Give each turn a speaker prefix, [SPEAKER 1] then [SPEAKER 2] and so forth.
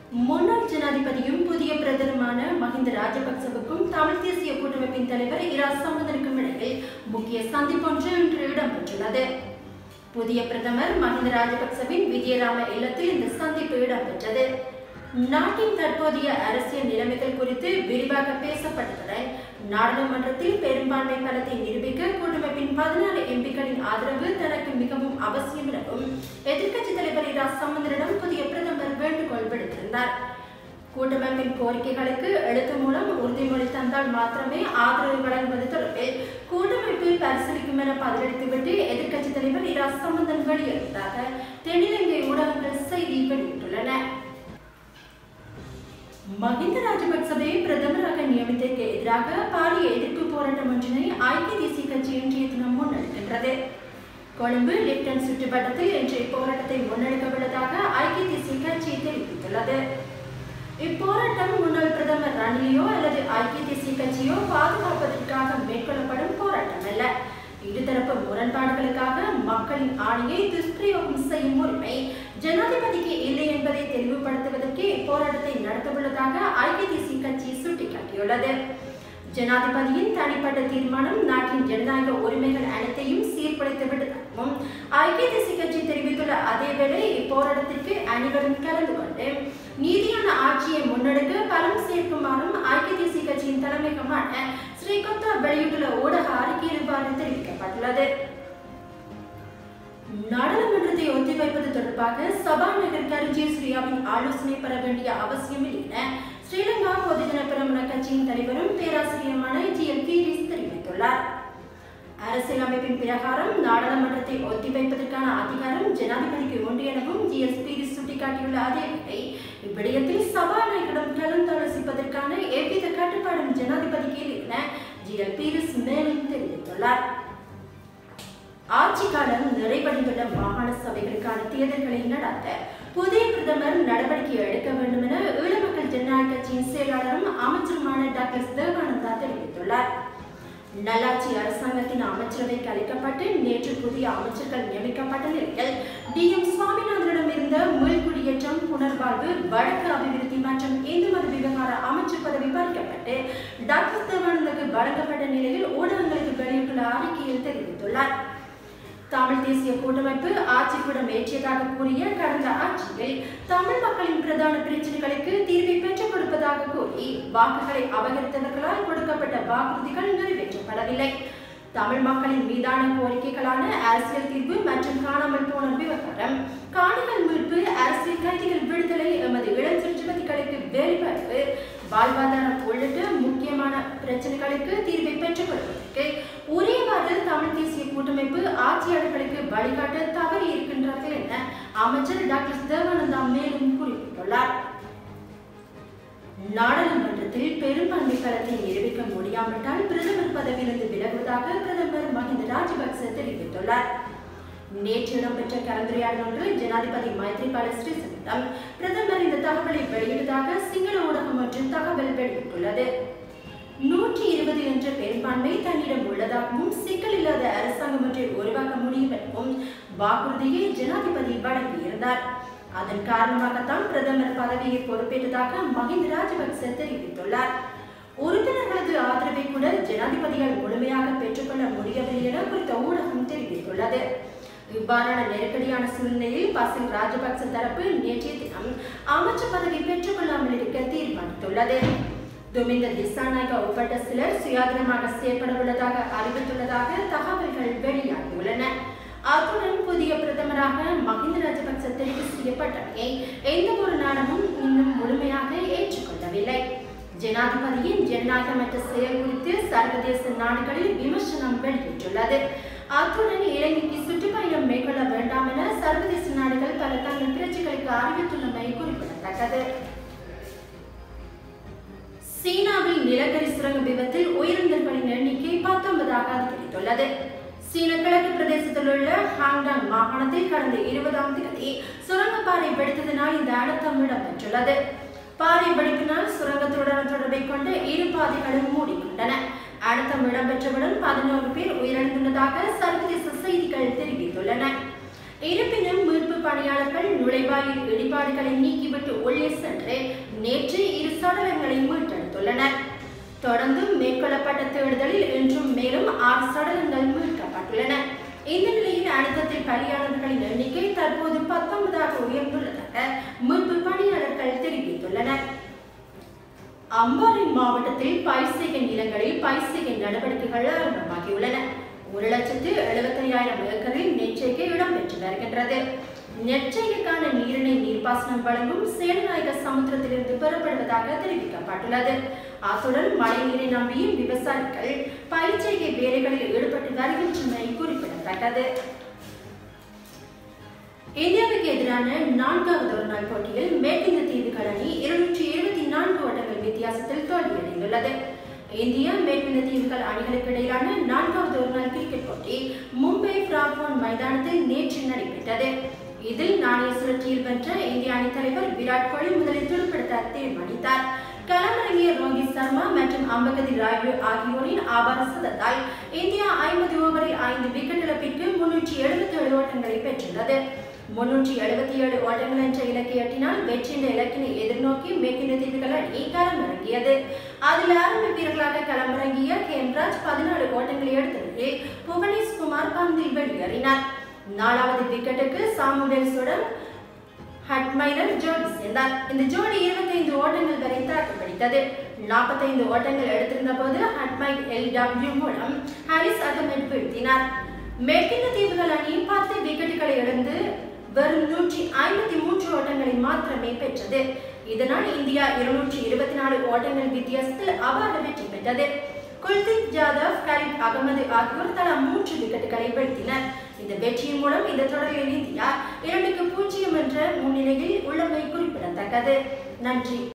[SPEAKER 1] முன்னாள் ஜனாதிபதியும் புதிய பிரதமருமான மஹிந்த ராஜபக்சவுக்கும் தமிழ் தேசிய கூட்டமைப்பின் தலைவர் இரா சம்பந்தனுக்கும் இடையில் முக்கிய சந்திப்பொன்று இன்று இடம்பெற்றுள்ளது புதிய பிரதமர் மஹிந்த ராஜபக்சவின் விஜயராம இல்லத்தில் இந்த சந்திப்பு இடம்பெற்றது நாட்டின் தற்போதைய அரசியல் நிலைமைகள் குறித்து விரிவாக பேசப்பட்டதுடன் நாடாளுமன்றத்தில் பெரும்பான்மை பலத்தை நிரூபிக்க கூட்டமைப்பின் பதினாலு எம்பிக்களின் ஆதரவு தனக்கு மிகவும் அவசியம் எனவும் எதிர்க்கட்சித் தலைவர் இரா சம்பந்தனிடம் புதிய பிரதமர் வேண்டுகோள் விடுத்திருந்தார் கூட்டமைப்பின் கோரிக்கைகளுக்கு எழுத்து மூலம் உறுதிமொழி தந்தால் மாத்திரமே ஆதரவு வழங்குவது தொடர்பில் கூட்டமைப்பு பரிசீலிக்கும் என பதிலளித்துவிட்டு எதிர்க்கட்சித் தலைவர் இரா சம்பந்தன் வெளியிட்டதாக தென்னிலங்கை ஊடகங்கள் செய்தி வெளியிட்டுள்ளன மஹிந்த ராஜபக்சவை பிரதமராக நியமித்ததற்கு எதிராக பாரிய எதிர்ப்பு போராட்டம் ஒன்றினை ஐக்கிய தேசிய கட்சி இன்றைய தினம் முன்னெடுக்கின்றது கொழும்பு லிப்டன் சுற்றுவட்டத்தில் இன்றைய போராட்டத்தை முன்னெடுக்கவுள்ளதாக ஐக்கிய தேசிய கட்சி தெரிவித்துள்ளது இப்போராட்டம் முன்னாள் பிரதமர் ரணிலையோ அல்லது ஐக்கிய தேசிய கட்சியோ பாதுகாப்பதற்காக மேற்கொள்ளப்படும் போராட்டம் அல்ல இருதரப்பு முரண்பாடுகளுக்காக மக்களின் ஆணையை துஷ்பிரயோகம் செய்யும் உரிமை ஜனாதிபதிக்கு இல்லை என்பதை தெளிவுபடுத்துவதற்கு இப்போராட்டத்தை நடத்தவுள்ளதாக ஐக்கிய தேசிய கட்சி சுட்டிக்காட்டியுள்ளது ஜனாதிபதியின் தனிப்பட்ட தீர்மானம் நாட்டின் ஜனநாயக உரிமைகள் அனைத்தையும் சீர்குலைத்து விட்டதாகவும் ஐக்கிய தேசிய கட்சி தெரிவித்துள்ள அதேவேளை இப்போராட்டத்திற்கு அனைவரும் கலந்து கொண்டு நீதியான ஆட்சியை முன்னெடுக்க பலம் சேர்க்குமாறும் ஐக்கிய தேசிய கட்சியின் தலைமையகமான ஸ்ரீகொத்தா வெளியிட்டுள்ள ஊடக அறிக்கையில் இவ்வாறு தெரிவிக்கப்பட்டுள்ளது நாடாளுமன்றத்தை ஒத்திவைப்பது தொடர்பாக சபாநாயகர் கருஜே ஸ்ரீயாவின் ஆலோசனை பெற வேண்டிய அவசியமில்லை என ஸ்ரீலங்கா பொதுஜன பெரமுன கட்சியின் தலைவரும் பேராசிரியருமான ஜி எல் பீரிஸ் தெரிவித்துள்ளார் அரசியலமைப்பின் பிரகாரம் நாடாளுமன்றத்தை ஒத்திவைப்பதற்கான அதிகாரம் ஜனாதிபதிக்கு உண்டு எனவும் ஜி எஸ் பீரிஸ் சுட்டிக்காட்டியுள்ள அதேவேளை இவ்விடயத்தில் சபாநாயகரிடம் கலந்தாலோசிப்பதற்கான எவ்வித கட்டுப்பாடும் ஜனாதிபதிக்கு இல்லை என ஜி எல் பீரிஸ் மேலும் தெரிவித்துள்ளார் ஆட்சி காலம் நிறைவடைந்துள்ள மாகாண சபைகளுக்கான தேர்தல்களை நடத்த புதிய பிரதமர் நடவடிக்கை எடுக்க வேண்டும் என ஈழமக்கள் ஜனநாயக கட்சியின் செயலாளரும் அமைச்சருமான டாக்டர் தேவானந்தா தெரிவித்துள்ளார் நல்லாட்சி அரசாங்கத்தின் அமைச்சரவை கலைக்கப்பட்டு நேற்று புதிய அமைச்சர்கள் நியமிக்கப்பட்ட நிலையில் டி எம் சுவாமிநாதனிடம் இருந்த மீள்குடியேற்றம் புனர்வாழ்வு வடக்கு அபிவிருத்தி மற்றும் இந்து மத விவகார அமைச்சர் பதவி பறிக்கப்பட்டு டாக்டர் தேவானந்தாக்கு வழங்கப்பட்ட நிலையில் ஊடகங்களுக்கு வெளியிட்டுள்ள அறிக்கையில் தெரிவித்துள்ளார் தமிழ் தேசிய கூட்டமைப்பு ஆட்சிப்பிடம் ஏற்றியதாக கூறிய கடந்த ஆட்சியில் தமிழ் மக்களின் பிரதான பிரச்சனைகளுக்கு தீர்வை பெற்றுக் கொடுப்பதாக கூறி வாக்குகளை அபகரித்தவர்களால் கொடுக்கப்பட்ட வாக்குறுதிகள் நிறைவேற்றப்படவில்லை தமிழ் மக்களின் மீதான கோரிக்கைகளான அரசியல் தீர்வு மற்றும் காணாமல் போன விவகாரம் காணிகள் மீட்பு அரசியல் கைதிகள் விடுதலை எமது இளஞ்சிறுவதிகளுக்கு வேலைவாய்ப்பு வாழ்வாதாரம் உள்ளிட்ட முக்கியமான பிரச்சனைகளுக்கு தீர்வை பெற்றுக் கொள்வதற்கு உரியவாறு தமிழ் தேசிய கூட்டமைப்பு ஆட்சியாளர்களுக்கு வழிகாட்ட தவறி இருக்கின்றார்கள் என அமைச்சர் டாக்டர் தேவானந்தா மேலும் குறிப்பிட்டுள்ளார் நாடாளுமன்றத்தில் பெரும்பான்மை பலத்தை நிரூபிக்க முடியாவிட்டால் பிரதமர் பதவியிலிருந்து விலகுவதாக பிரதமர் மஹிந்த ராஜபக்ச தெரிவித்துள்ளார் நேற்று இடம்பெற்ற கலந்துரையாடல் ஒன்றில் ஜனாதிபதி மைத்ரிபால சிறிசேனம் பிரதமர் இந்த தகவலை வெளியிட்டதாக சிங்கள ஊடகம் ஒன்று தகவல் வெளியிட்டுள்ளது நூற்றி இருபது என்ற பெரும்பான்மை தன்னிடம் உள்ளதாகவும் சிக்கல் இல்லாத அரசாங்கம் ஒன்றை உருவாக்க முடியும் எனவும் வாக்குறுதியை ஜனாதிபதி வழங்கியிருந்தார் அதன் காரணமாகத்தான் பிரதமர் பதவியை பொறுப்பேற்றதாக மஹிந்த ராஜபக்ச தெரிவித்துள்ளார் உறுப்பினர்களது ஆதரவை கூட ஜனாதிபதியால் முழுமையாக பெற்றுக்கொள்ள முடியவில்லை என குறித்த ஊடகம் தெரிவித்துள்ளது இவ்வாறான நெருக்கடியான சூழ்நிலையில் பசில் ராஜபக்ச தரப்பு நேற்றைய தினம் அமைச்சர் பதவி பெற்றுக்கொள்ளாமல் இருக்க தீர்மானித்துள்ளது துமிந்த திசாநாயக உட்பட்ட சிலர் சுயாதீனமாக செயற்பட உள்ளதாக அறிவித்துள்ளதாக தகவல்கள் வெளியாகியுள்ளன அத்துடன் புதிய பிரதமராக மஹிந்த ராஜபக்ச தெரிவு செய்யப்பட்டமையை எந்த ஒரு நாடமும் இன்னும் முழுமையாக ஏற்றுக்கொள்ளவில்லை ஜனாதிபதியின் ஜனநாயகமற்ற செயல் குறித்து சர்வதேச நாடுகளில் விமர்சனம் வெளியிட்டுள்ளது அத்துடன் இலங்கைக்கு சுற்றுப்பயணம் மேற்கொள்ள வேண்டாம் என சர்வதேச நாடுகள் பல தங்கள் பிரச்சனைகளுக்கு அறிவித்துள்ளமை குறிப்பிடத்தக்கது சீனாவில் நிலக்கரி சுரங்க விபத்தில் உயிரிழந்தவர்களின் எண்ணிக்கை பத்தொன்பதாக அதிகரித்துள்ளது சீன கிழக்கு பிரதேசத்தில் உள்ள ஹாங்டாங் மாகாணத்தில் கடந்த இருபதாம் தேதி சுரங்கப்பாறை வெடித்ததினால் இந்த அழுத்தம் இடம்பெற்றுள்ளது பாறை வெடிப்பினால் சுரங்கத்துடன் தொடர்பை கொண்ட இரு பாதைகளும் மூடிக்கொண்டன அழுத்தம் இடம்பெற்றவுடன் பதினோரு பேர் உயிரிழந்துள்ளதாக சர்வதேச செய்திகள் தெரிவித்துள்ளன இருப்பினும் மீட்பு பணியாளர்கள் நுழைவாயில் இடிபாடுகளை நீக்கிவிட்டு உள்ளே சென்று நேற்று இரு சடலங்களை மீட்டெடுத்துள்ளனர் தொடர்ந்து மேற்கொள்ளப்பட்ட தேடுதலில் இன்றும் மேலும் ஆறு சடலங்கள் மீட்கப்பட்டுள்ளன இந்த நிலையில் அழுத்தத்தில் பலியாளர்களின் எண்ணிக்கை தற்போது பத்தொன்பதாக உயர்ந்துள்ளதாக மீட்பு பணியாளர்கள் தெரிவித்துள்ளனர் அம்பாறை மாவட்டத்தில் பயிர் செய்கை நிலங்களில் பயிர் செய்கை நடவடிக்கைகள் ஆரம்பமாகியுள்ளன ஒரு லட்சத்து எழுபத்தையாயிரம் ஏக்கரில் நெற்செய்கை இடம்பெற்று வருகின்றது நெற்செய்கைக்கான நீரிணை நீர்ப்பாசனம் வழங்கும் சேலநாயக சமுத்திரத்திலிருந்து பெறப்படுவதாக தெரிவிக்கப்பட்டுள்ளது அத்துடன் மழை நீரை நம்பியும் விவசாயிகள் பயிர் செய்கை வேலைகளில் ஈடுபட்டு வருகின்றமை குறிப்பிடத்தக்கது இந்தியாவுக்கு எதிரான நான்காவது ஒரு நாள் போட்டியில் மேற்கிந்திய தீவுகள் அணி இருநூற்றி எழுபத்தி நான்கு ஓட்டங்கள் வித்தியாசத்தில் தோல்வியடைந்துள்ளது இந்தியா மேற்கிந்திய தீவுகள் அணிகளுக்கு இடையிலான நான்காவது ஒரு நாள் கிரிக்கெட் போட்டி மும்பை பிராக்வான் மைதானத்தில் நேற்று நடைபெற்றது இதில் நாணய சுழற்சியில் வென்ற இந்திய அணி தலைவர் விராட் கோலி முதலில் துடுப்படுத்த தீர்மானித்தார் களமிறங்கிய ரோஹித் சர்மா மற்றும் அம்பகதி ராயுடு ஆகியோரின் ஆபார சதத்தால் இந்தியா ஐம்பது ஓவரில் ஐந்து விக்கெட் இழப்பிற்கு முன்னூற்றி எழுபத்தி ஏழு ஓட்டங்களை பெற்றுள்ளது முன்னூற்றி எழுபத்தி ஏழு ஓட்டங்கள் என்ற இலக்கை எட்டினால் வெற்றி என்ற இலக்கினை எதிர்நோக்கி மேற்கிந்திய தீவுகள் அணி களமிறங்கியது அதில் ஆரம்ப வீரர்களாக களமிறங்கிய கேம்ராஜ் பதினாலு ஓட்டங்களை எடுத்த நிலையில் புவனேஷ் குமார் பந்தில் வெளியேறினார் நாலாவது விக்கெட்டுக்கு சாமுவேல்ஸுடன் ஹட்மைனர் ஜோடி சேர்ந்தார் இந்த ஜோடி இருபத்தைந்து ஓட்டங்கள் வரை தாக்கு பிடித்தது நாற்பத்தைந்து ஓட்டங்கள் எடுத்திருந்த போது ஹட்மைட் எல் டபிள்யூ மூலம் ஹாரிஸ் அகமட் வீழ்த்தினார் மேற்கிந்திய தீவுகள் அணி பத்து விக்கெட்டுகளை இழந்து வெறும் நூற்றி ஐம்பத்தி மூன்று ஓட்டங்களை மாத்திரமே பெற்றது இதனால் இந்தியா இருநூற்றி இருபத்தி நாலு ஓட்டங்கள் வித்தியாசத்தில் அபார வெற்றி பெற்றது குல்தீப் ஜாதவ் கரீப் அகமது ஆகியோர் தலா மூன்று விக்கெட்டுகளை வீழ்த்தினர் இந்த வெற்றியின் மூலம் இந்த தொடரில் இந்தியா இரண்டுக்கு பூஜ்ஜியம் என்ற முன்னிலையில் உள்ளமை குறிப்பிடத்தக்கது நன்றி